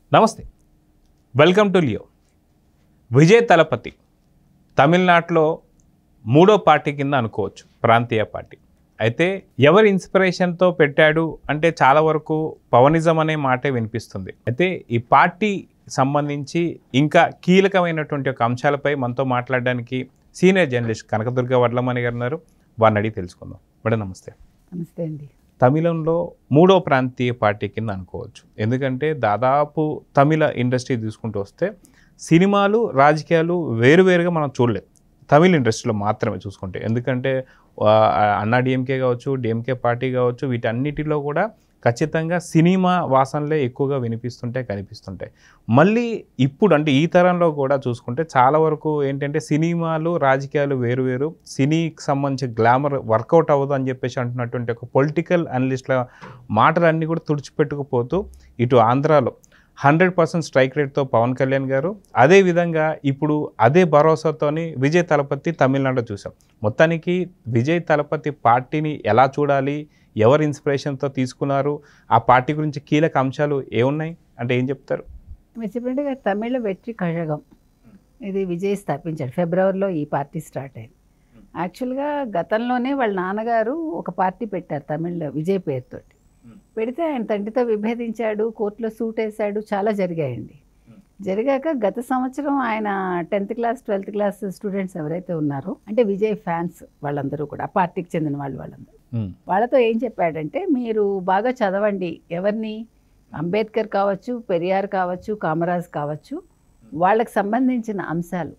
నమస్తే welcome to Leo Vijay Thalapathy తమిళనాడులో మూడో పార్టీ కింద అనుకోవచ్చు ప్రాంతీయ పార్టీ అయితే ఎవరి ఇన్స్పిరేషన్తో పెట్టాడు అంటే చాలా వరకు పవనిజం అనే మాటే వినిపిస్తుంది అయితే ఈ పార్టీ సంబంధించి ఇంకా కీలకమైనటువంటి ఒక అంశాలపై మనతో మాట్లాడడానికి సీనియర్ జర్నలిస్ట్ కనకదుర్గ వడ్లమణి గారు ఉన్నారు వారిని అడిగి తెలుసుకుందాం మేడం నమస్తే నమస్తే అండి తమిళంలో మూడో ప్రాంతీయ పార్టీ కింద అనుకోవచ్చు ఎందుకంటే దాదాపు తమిళ ఇండస్ట్రీ తీసుకుంటూ వస్తే సినిమాలు రాజకీయాలు వేరువేరుగా మనం చూడలేం తమిళ ఇండస్ట్రీలో మాత్రమే చూసుకుంటే ఎందుకంటే ఆ, అన్నా డిఎంకే కావచ్చు డిఎంకే పార్టీ కావచ్చు వీటన్నిటిలో కూడా ఖచ్చితంగా సినిమా వాసనలే ఎక్కువగా వినిపిస్తుంటాయి కనిపిస్తుంటాయి మళ్ళీ ఇప్పుడు అంటే ఈ తరంలో కూడా చూసుకుంటే చాలా వరకు ఏంటంటే సినిమాలు రాజకీయాలు వేరు వేరు సినీకి సంబంధించి గ్లామర్ వర్కౌట్ అవ్వదు అని చెప్పేసి అంటున్నటువంటి ఒక పొలిటికల్ అనలిస్ట్ల మాటలన్నీ కూడా తుడిచిపెట్టుకుపోతూ ఇటు ఆంధ్రాలో హండ్రెడ్ పర్సెంట్ స్ట్రైక్ రేట్తో పవన్ కళ్యాణ్ గారు అదేవిధంగా ఇప్పుడు అదే భరోసాతోని విజయ్ తలపతి తమిళనాడులో చూసాం మొత్తానికి విజయ్ తలపతి పార్టీని ఎలా చూడాలి ఎవరి ఇన్స్పిరేషన్తో తీసుకున్నారు ఆ పార్టీ గురించి కీలక అంశాలు ఏమున్నాయి అంటే ఏం చెప్తారు మీరు చెప్పినట్టుగా తమిళ వెట్రి కழகம் ఇది విజయ్ స్థాపించాడు ఫిబ్రవరిలో ఈ పార్టీ స్టార్ట్ అయింది యాక్చువల్గా గతంలోనే వాళ్ళ నాన్నగారు ఒక పార్టీ పెట్టారు తమిళ విజయ్ పేరుతోటి పెడితే ఆయన తండ్రితో విభేదించాడు కోర్టులో సూట్ వేశాడు చాలా జరిగాయండి జరిగాక గత సంవత్సరం ఆయన tenth class twelfth class students ఎవరైతే ఉన్నారో అంటే విజయ్ ఫ్యాన్స్ వాళ్ళందరూ కూడా ఆ పార్టీకి చెందిన వాళ్ళు వాళ్ళందరూ ఉమ్, వాళ్ళతో ఏం చెప్పాడంటే మీరు బాగా చదవండి ఎవరిని అంబేద్కర్ కావచ్చు పెరియార్ కావచ్చు కామరాజ్ కావచ్చు వాళ్ళకి సంబంధించిన అంశాలు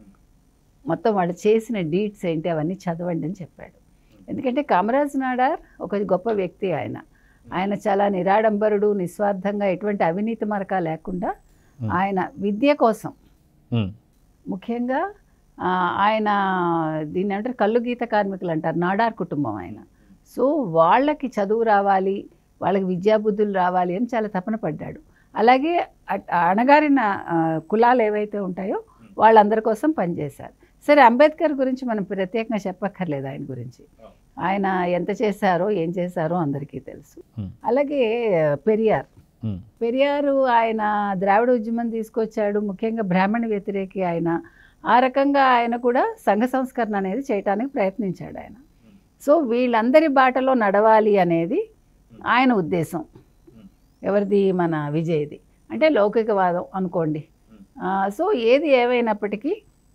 మొత్తం వాళ్ళు చేసిన డీడ్స్ ఏంటి అవన్నీ చదవండి అని చెప్పాడు ఎందుకంటే కామరాజ్ నాడార్ ఒక గొప్ప వ్యక్తి ఆయన ఆయన చాలా నిరాడంబరుడు నిస్వార్థంగా ఎటువంటి అవినీతి మరక లేకుండా Hmm. ఆయన విద్య కోసం ఉమ్, ముఖ్యంగా ఆ, ఆయన దీన్ని అంటారు కళ్ళు గీత కార్మికులు అంటారు నాడార్ కుటుంబం ఆయన సో వాళ్ళకి చదువు రావాలి వాళ్ళకి విద్యాబుద్ధులు రావాలి అని చాలా తపన పడ్డాడు అలాగే అట్- అణగారిన ఆ, కులాలు ఏవైతే ఉంటాయో వాళ్ళందరి కోసం పనిచేశారు సరే అంబేద్కర్ గురించి మనం ప్రత్యేకంగా చెప్పక్కర్లేదు ఆయన గురించి ఆయన ఎంత చేశారో ఏం చేశారో అందరికీ తెలుసు Hmm. అలాగే పెరియార్ ఉమ్, పెరియారు ఆయన ద్రావిడ ఉద్యమం తీసుకొచ్చాడు ముఖ్యంగా బ్రాహ్మణ వ్యతిరేకి ఆయన ఆ రకంగా ఆయన కూడా సంఘ సంస్కరణ అనేది చేయటానికి ప్రయత్నించాడు ఆయన సో వీళ్ళందరి బాటలో నడవాలి అనేది ఆయన ఉద్దేశం ఎవరిది మన విజయ్ది అంటే లౌకికవాదం అనుకోండి ఆ, సో ఏది ఏమైనప్పటికీ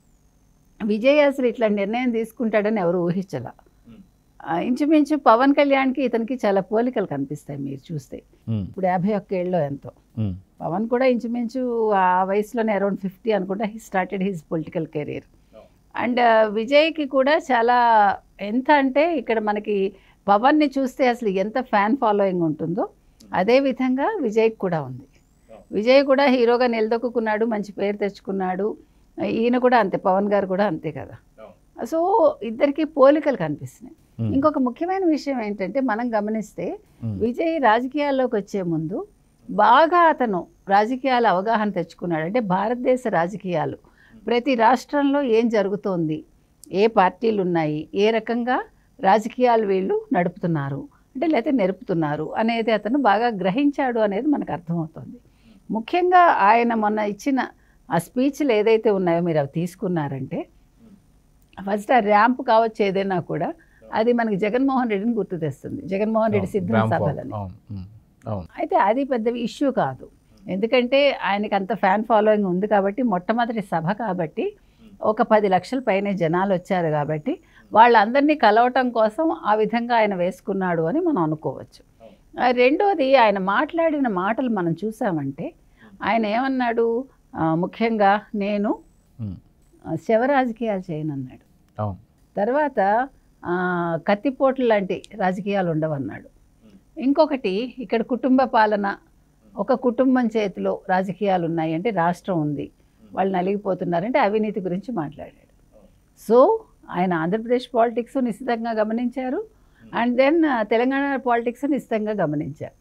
విజయ్ అసలు ఇట్లా నిర్ణయం తీసుకుంటాడని ఎవరు ఊహించల ఆ, ఇంచుమించు పవన్ కళ్యాణ్కి ఇతనికి చాలా పోలికలు కనిపిస్తాయి మీరు చూస్తే ఉమ్, ఇప్పుడు యాభై ఒక్క ఏళ్ళలో ఎంతో ఉమ్, పవన్ కూడా ఇంచుమించు ఆ వయసులోనే అరౌండ్ ఫిఫ్టీ అనుకుంటా he started his political career and విజయ్కి కూడా చాలా ఎంత అంటే ఇక్కడ మనకి పవన్ని చూస్తే అసలు ఎంత ఫ్యాన్ ఫాలోయింగ్ ఉంటుందో అదే విధంగా విజయ్కి కూడా ఉంది విజయ్ కూడా హీరోగా నిలదొక్కున్నాడు మంచి పేరు తెచ్చుకున్నాడు ఈయన కూడా అంతే పవన్ గారు కూడా అంతే కదా సో ఇద్దరికి పోలికలు కనిపిస్తున్నాయి ఉమ్, ఇంకొక ముఖ్యమైన విషయం ఏంటంటే మనం గమనిస్తే ఉమ్, విజయ్ రాజకీయాల్లోకి వచ్చే ముందు బాగా అతను రాజకీయాల అవగాహన తెచ్చుకున్నాడు అంటే భారతదేశ రాజకీయాలు ప్రతి రాష్ట్రంలో ఏం జరుగుతోంది ఏ పార్టీలు ఉన్నాయి ఏ రకంగా రాజకీయాలు వీళ్ళు నడుపుతున్నారు అంటే లేకపోతే నెరుపుతున్నారు అనేది అతను బాగా గ్రహించాడు అనేది మనకు అర్థమవుతుంది ముఖ్యంగా ఆయన మొన్న ఇచ్చిన ఆ స్పీచ్లు ఏదైతే ఉన్నాయో మీరు అవి తీసుకున్నారంటే ఫస్ట్ ఆ ర్యాంప్ కావచ్చు ఏదైనా కూడా అది మనకి జగన్మోహన్ రెడ్డిని గుర్తు తెస్తుంది జగన్మోహన్ రెడ్డి అవును, సిద్ధం రామ్ సభలని అవును ఉమ్, అవును అయితే అది పెద్ద ఇష్యూ కాదు ఎందుకంటే ఆయనకి అంత ఫ్యాన్ ఫాలోయింగ్ ఉంది కాబట్టి మొట్టమొదటి సభ కాబట్టి ఒక పది లక్షల పైనే జనాలు వచ్చారు కాబట్టి వాళ్ళందరినీ కలవటం కోసం ఆ విధంగా ఆయన వేసుకున్నాడు అని మనం అనుకోవచ్చు ఆ, రెండోది ఆయన మాట్లాడిన మాటలు మనం చూసామంటే ఆయన ఏమన్నాడు ఆ, ముఖ్యంగా నేను ఉమ్, ఆ, శవ రాజకీయాలు చేయనన్నాడు అవును తర్వాత ఆ, కత్తిపోట్లు లాంటి రాజకీయాలు ఉండవన్నాడు ఇంకొకటి ఇక్కడ కుటుంబ పాలన ఒక కుటుంబం చేతిలో రాజకీయాలు ఉన్నాయి అంటే రాష్ట్రం ఉంది వాళ్ళు నలిగిపోతున్నారంటే అవినీతి గురించి మాట్లాడాడు సో ఆయన ఆంధ్రప్రదేశ్ పాలిటిక్స్ నిశ్చితంగా గమనించారు అండ్ దెన్ తెలంగాణ పాలిటిక్స్ నిశ్చితంగా గమనించారు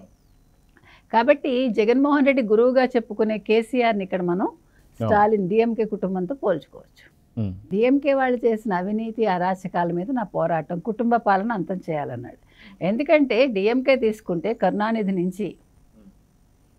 కాబట్టి జగన్మోహన్ రెడ్డి గురువుగా చెప్పుకునే కేసీఆర్ని ఇక్కడ మనం స్టాలిన్ డిఎంకే కుటుంబంతో పోల్చుకోవచ్చు ఉమ్, డిఎంకే వాళ్ళు చేసిన అవినీతి అరాచకాల మీద నా పోరాటం కుటుంబ పాలన అంతం చేయాలన్నాడు ఎందుకంటే డిఎంకే తీసుకుంటే కరుణానిధి నుంచి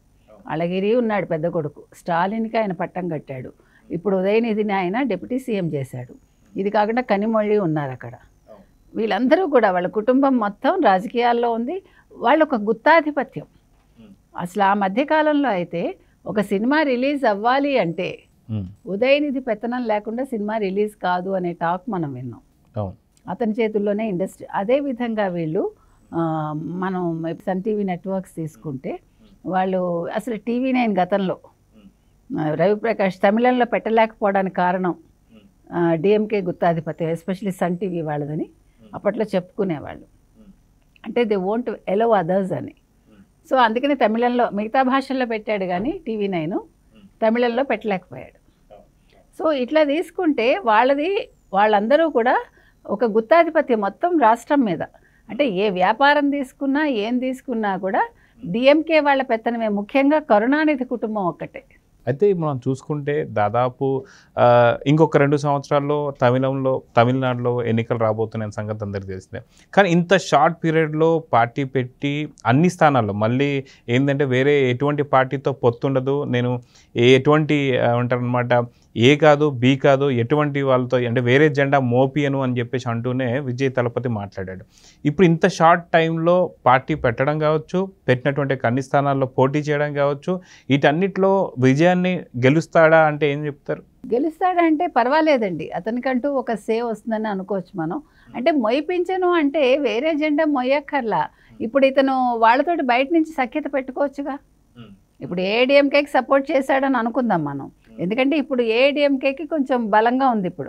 అళగిరి ఉన్నాడు పెద్ద కొడుకు స్టాలిన్కి ఆయన పట్టం కట్టాడు ఇప్పుడు ఉదయనిధిని ఆయన డిప్యూటీ సీఎం చేశాడు ఇది కాకుండా కనిమొళి ఉన్నారు అక్కడ వీళ్ళందరూ కూడా వాళ్ళ కుటుంబం మొత్తం రాజకీయాల్లో ఉంది వాళ్ళు ఒక గుత్తాధిపత్యం అసలు ఆ మధ్యకాలంలో అయితే ఒక సినిమా రిలీజ్ అవ్వాలి అంటే ఉమ్, ఉదయనిధి పెత్తనం లేకుండా సినిమా రిలీజ్ కాదు అనే టాక్ మనం విన్నాం అవును అతని చేతుల్లోనే ఇండస్ట్రీ అదే విధంగా వీళ్ళు ఆ, మనం సన్ టీవీ నెట్వర్క్స్ తీసుకుంటే వాళ్ళు అసలు టీవీ నైన్ గతంలో ఆ, రవిప్రకాష్ తమిళంలో పెట్టలేకపోవడానికి కారణం డిఎంకే గుత్తాధిపత్యం ఎస్పెషల్లీ సన్ టీవీ వాళ్ళదని అప్పట్లో చెప్పుకునేవాళ్ళు అంటే దే వోంట్ ఎలో అదర్స్ అని సో అందుకని తమిళంలో మిగతా భాషల్లో పెట్టాడు కానీ టీవీ నైన్ తమిళంలో పెట్టలేకపోయాడు సో ఇట్లా తీసుకుంటే వాళ్ళది వాళ్ళందరూ కూడా ఒక గుత్తాధిపత్యం మొత్తం రాష్ట్రం మీద అంటే ఏ వ్యాపారం తీసుకున్నా ఏం తీసుకున్నా కూడా డిఎంకే వాళ్ళ పెత్తనమే ముఖ్యంగా కరుణానిధి కుటుంబం ఒక్కటే అయితే మనం చూసుకుంటే దాదాపు ఆ, ఇంకొక రెండు సంవత్సరాల్లో తమిళంలో తమిళనాడులో ఎన్నికలు రాబోతున్న సంగతి అందరికీ తెలిసిందే కానీ ఇంత షార్ట్ పీరియడ్లో పార్టీ పెట్టి అన్ని స్థానాల్లో మళ్ళీ ఏంటంటే వేరే ఎటువంటి పార్టీతో పొత్తుండదు నేను ఏ ఎటువంటి అంటారు అనమాట ఏ కాదు బి కాదు ఎటువంటి వాళ్ళతో అంటే వేరే జెండా మోపియను అని చెప్పేసి అంటూనే విజయ్ తలపతి మాట్లాడాడు ఇప్పుడు ఇంత షార్ట్ టైంలో పార్టీ పెట్టడం కావచ్చు పెట్టినటువంటి అన్ని స్థానాల్లో పోటీ చేయడం కావచ్చు వీటన్నిటిలో విజయాన్ని గెలుస్తాడా అంటే ఏం చెప్తారు గెలుస్తాడంటే పర్వాలేదండి అతనికంటూ ఒక సేవ్ వస్తుందని అనుకోవచ్చు మనం అంటే మొయ్యించను అంటే వేరే జెండా మొయ్యక్కర్లా ఇప్పుడు ఇతను వాళ్ళతోటి బయట నుంచి సఖ్యత పెట్టుకోవచ్చుగా ఇప్పుడు ఏడిఎంకేకి సపోర్ట్ చేశాడని అనుకుందాం మనం ఎందుకంటే ఇప్పుడు ఏడిఎంకేకి కొంచెం బలంగా ఉంది ఇప్పుడు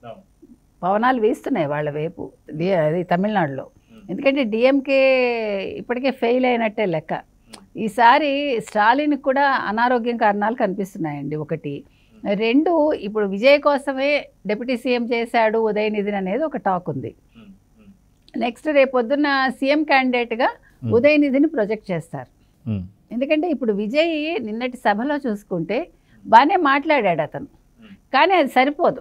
పవనాలు వీస్తున్నాయి వాళ్ళ వైపు డి అది తమిళనాడులో ఎందుకంటే డిఎంకే ఇప్పటికే ఫెయిల్ అయినట్టే లెక్క ఈసారి స్టాలిన్కి కూడా అనారోగ్యం కారణాలు కనిపిస్తున్నాయండి ఒకటి రెండు ఇప్పుడు విజయ్ కోసమే డిప్యూటీ సీఎం చేశాడు ఉదయనిధిని అనేది ఒక టాక్ ఉంది నెక్స్ట్ రేపొద్దున్న సీఎం క్యాండిడేట్గా Hmm. ఉదయనిధిని ప్రొజెక్ట్ చేస్తారు ఉమ్, ఎందుకంటే ఇప్పుడు విజయ్ నిన్నటి సభలో చూసుకుంటే బాగానే మాట్లాడాడు అతను కానీ అది సరిపోదు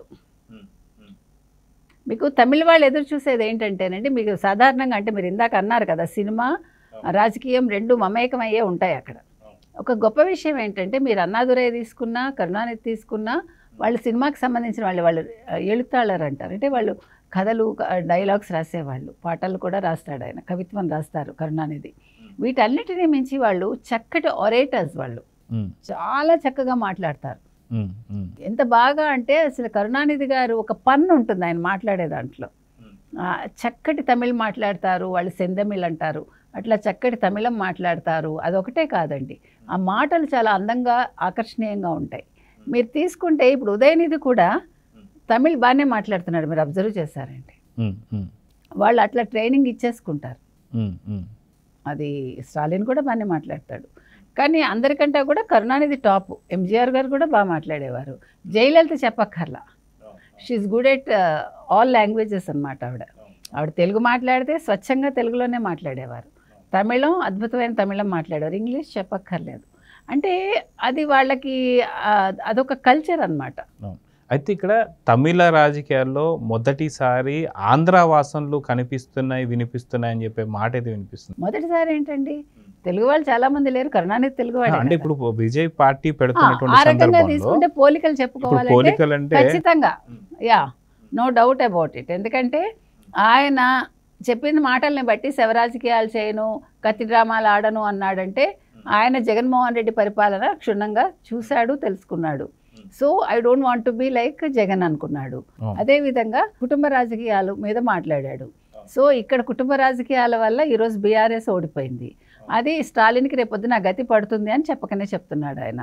మీకు తమిళ వాళ్ళు ఎదురు చూసేది ఏంటంటేనండి మీకు సాధారణంగా అంటే మీరు ఇందాక అన్నారు కదా సినిమా రాజకీయం రెండు మమేకమయ్యే ఉంటాయి అక్కడ ఒక గొప్ప విషయం ఏంటంటే మీరు అన్నాదురై తీసుకున్నా కరుణానిధి తీసుకున్నా వాళ్ళు సినిమాకి సంబంధించిన వాళ్ళు వాళ్ళు ఎழுத்தாளர் అంటారు అంటే వాళ్ళు కథలు డైలాగ్స్ రాసేవాళ్ళు పాటలు కూడా రాస్తాడు ఆయన కవిత్వం రాస్తారు కరుణానిధి వీటన్నిటిని మించి వాళ్ళు చక్కటి ఒరేటర్స్ వాళ్ళు ఉమ్, చాలా చక్కగా మాట్లాడతారు ఉమ్, ఉమ్, ఎంత బాగా అంటే అసలు కరుణానిధి గారు ఒక పన్ను ఉంటుంది ఆయన మాట్లాడే దాంట్లో ఆ, చక్కటి తమిళ్ మాట్లాడతారు వాళ్ళు సెందమిళ్ అంటారు అట్లా చక్కటి తమిళం మాట్లాడతారు అదొకటే కాదండి ఆ మాటలు చాలా అందంగా ఆకర్షణీయంగా ఉంటాయి మీరు తీసుకుంటే ఇప్పుడు ఉదయనిధి కూడా తమిళ్ బాగానే మాట్లాడుతున్నాడు మీరు అబ్జర్వ్ చేశారండి ఉమ్, ఉమ్, వాళ్ళు అట్లా ట్రైనింగ్ ఇచ్చేసుకుంటారు ఉమ్, ఉమ్, అది స్టాలిన్ కూడా బాగానే మాట్లాడతాడు కానీ అందరికంటే కూడా కరుణానిధి టాప్ ఎంజీఆర్ గారు కూడా బాగా మాట్లాడేవారు జయలలిత చెప్పక్కర్లా she good at all languages అన్నమాట ఆవిడ ఆవిడ తెలుగు మాట్లాడితే స్వచ్ఛంగా తెలుగులోనే మాట్లాడేవారు తమిళం అద్భుతమైన తమిళం మాట్లాడేవారు ఇంగ్లీష్ చెప్పక్కర్లేదు అంటే అది వాళ్ళకి ఆ, అదొక కల్చర్ అన్నమాట అయితే ఇక్కడ తమిళ రాజకీయాల్లో మొదటిసారి ఆంధ్ర వాసనలు కనిపిస్తున్నాయి వినిపిస్తున్నాయి అని చెప్పే మాట అయితే వినిపిస్తుంది మొదటిసారి ఏంటండి తెలుగు వాళ్ళు చాలా మంది లేరు కరుణానిధి తెలుగు వాడే అంటే కదా. ఇప్పుడు విజయ్ పార్టీ ఆ, పెడుతున్నటువంటి ఆ రకంగా సందర్భంలో తీసుకుంటే పోలికలు ఇప్పుడు చెప్పుకోవాలంటే పోలికలు అంటే ఖచ్చితంగా yeah no doubt about it ఎందుకంటే ఆయన చెప్పిన మాటల్ని బట్టి శవరాజకీయాలు చేయను కత్తి డ్రామాలు ఆడను అన్నాడంటే ఆయన జగన్మోహన్ రెడ్డి పరిపాలన క్షుణ్ణంగా చూశాడు తెలుసుకున్నాడు so I don't want to be like Jagan అనుకున్నాడు Oh. అదేవిధంగా కుటుంబ రాజకీయాలు మీద మాట్లాడాడు సో ఇక్కడ కుటుంబ రాజకీయాల వల్ల ఈరోజు బీఆర్ఎస్ ఓడిపోయింది అది స్టాలిన్కి రేపొద్దున గతి పడుతుంది అని చెప్పకనే చెప్తున్నాడు ఆయన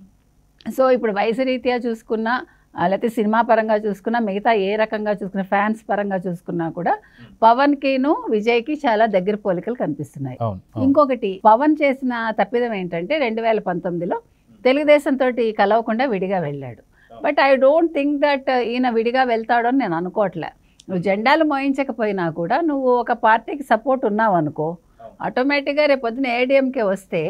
సో ఇప్పుడు వయసు రీత్యా చూసుకున్నా ఆ, లేకపోతే సినిమా పరంగా చూసుకున్నా మిగతా ఏ రకంగా చూసుకున్నా ఫ్యాన్స్ పరంగా చూసుకున్నా కూడా పవన్కిను విజయ్కి చాలా దగ్గర పోలికలు కనిపిస్తున్నాయి అవును అవును. ఇంకొకటి పవన్ చేసిన తప్పిదం ఏంటంటే రెండు వేల పంతొమ్మిదిలో తెలుగుదేశం తోటి కలవకుండా విడిగా వెళ్ళాడు but I don't think that ఈయన విడిగా వెళ్తాడు అని నేను అనుకోవట్లే నువ్వు జెండాలు మోయించకపోయినా కూడా నువ్వు ఒక పార్టీకి సపోర్ట్ ఉన్నావు అనుకో ఆటోమేటిక్గా రేపు పొద్దున ఏడిఎంకే వస్తే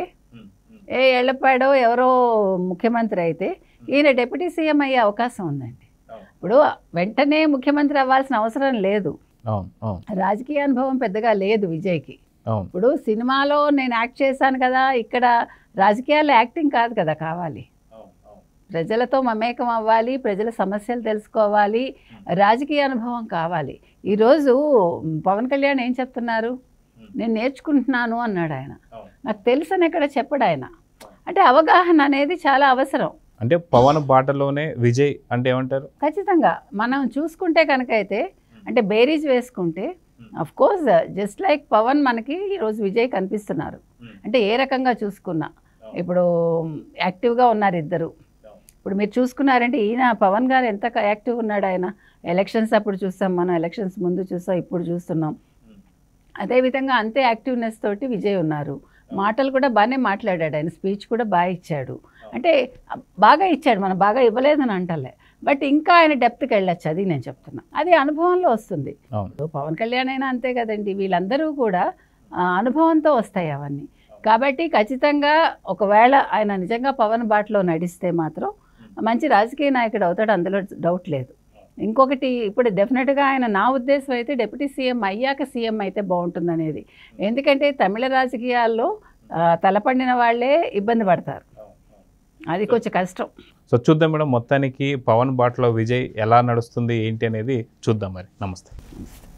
ఏ ఎళ్ళపాడో ఎవరో ముఖ్యమంత్రి అయితే ఈయన డిప్యూటీ సీఎం అయ్యే అవకాశం ఉందండి ఇప్పుడు వెంటనే ముఖ్యమంత్రి అవ్వాల్సిన అవసరం లేదు అవును అవును రాజకీయ అనుభవం పెద్దగా లేదు విజయ్కి అవును ఇప్పుడు సినిమాలో నేను యాక్ట్ చేశాను కదా ఇక్కడ రాజకీయాల్లో యాక్టింగ్ కాదు కదా కావాలి ప్రజలతో మమేకం అవ్వాలి ప్రజల సమస్యలు తెలుసుకోవాలి రాజకీయ అనుభవం కావాలి ఈరోజు పవన్ కళ్యాణ్ ఏం చెప్తున్నారు నేను నేర్చుకుంటున్నాను అన్నాడు ఆయన నాకు తెలుసని ఎక్కడ చెప్పడు ఆయన అంటే అవగాహన అనేది చాలా అవసరం అంటే పవన్ బాటలోనే విజయ్ అంటే ఏమంటారు ఖచ్చితంగా మనం చూసుకుంటే కనుక అయితే అంటే బేరీజ్ వేసుకుంటే of course just like Pawan మనకి ఈరోజు విజయ్ కనిపిస్తున్నారు అంటే ఏ రకంగా చూసుకున్నా ఇప్పుడు యాక్టివ్గా ఉన్నారు ఇద్దరు ఇప్పుడు మీరు చూసుకున్నారంటే ఈయన పవన్ గారు ఎంత యాక్టివ్ ఉన్నాడు ఆయన ఎలక్షన్స్ అప్పుడు చూస్తాం మనం ఎలక్షన్స్ ముందు చూస్తాం ఇప్పుడు చూస్తున్నాం అదేవిధంగా అంతే యాక్టివ్నెస్ తోటి విజయ్ ఉన్నారు మాటలు కూడా బాగానే మాట్లాడాడు ఆయన స్పీచ్ కూడా బాగా ఇచ్చాడు అంటే బాగా ఇచ్చాడు మనం బాగా ఇవ్వలేదని అంటలే బట్ ఇంకా ఆయన డెప్త్కి వెళ్ళొచ్చు అది నేను చెప్తున్నా అది అనుభవంలో వస్తుంది అవును ఇప్పుడు పవన్ కళ్యాణ్ అయినా అంతే కదండి వీళ్ళందరూ కూడా ఆ, అనుభవంతో వస్తాయి అవన్నీ కాబట్టి ఖచ్చితంగా ఒకవేళ ఆయన నిజంగా పవన్ బాటలో నడిస్తే మాత్రం మంచి రాజకీయ నాయకుడు అవుతాడు అందులో డౌట్ లేదు ఇంకొకటి ఇప్పుడు డెఫినెట్గా ఆయన నా ఉద్దేశం అయితే డిప్యూటీ సీఎం అయ్యాక సీఎం అయితే బాగుంటుంది అనేది ఎందుకంటే తమిళ రాజకీయాల్లో ఆ, తలపండిన వాళ్ళే ఇబ్బంది పడతారు అది కొంచెం కష్టం సో చూద్దాం మేడం మొత్తానికి పవన్ బాటలో విజయ్ ఎలా నడుస్తుంది ఏంటి అనేది చూద్దాం మరి నమస్తే